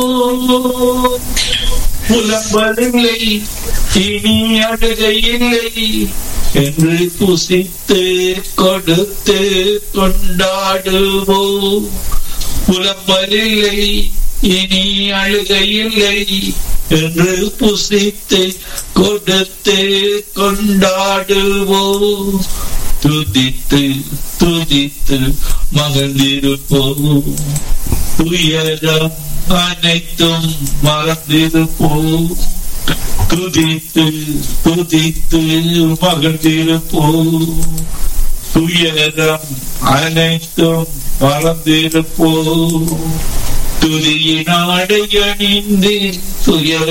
புலம்பலில்லை இனி அழுகை இல்லை என்று புசித்து கொடுத்து கொண்டாடுவோம் புலம்பலில்லை இனி அழுகை இல்லை என்று புசித்து கொடுத்து கொண்டாடுவோம் துதித்து துதித்து மகிழ்ந்திருப்போம் துயரம் அனைத்தும் மறந்திருப்போம் துதித்து துதித்து மகிழ்ந்திருப்போம் துயரம் அனைத்தும் மறந்திருப்போம் துதியின் ஆடை அணிந்து துயர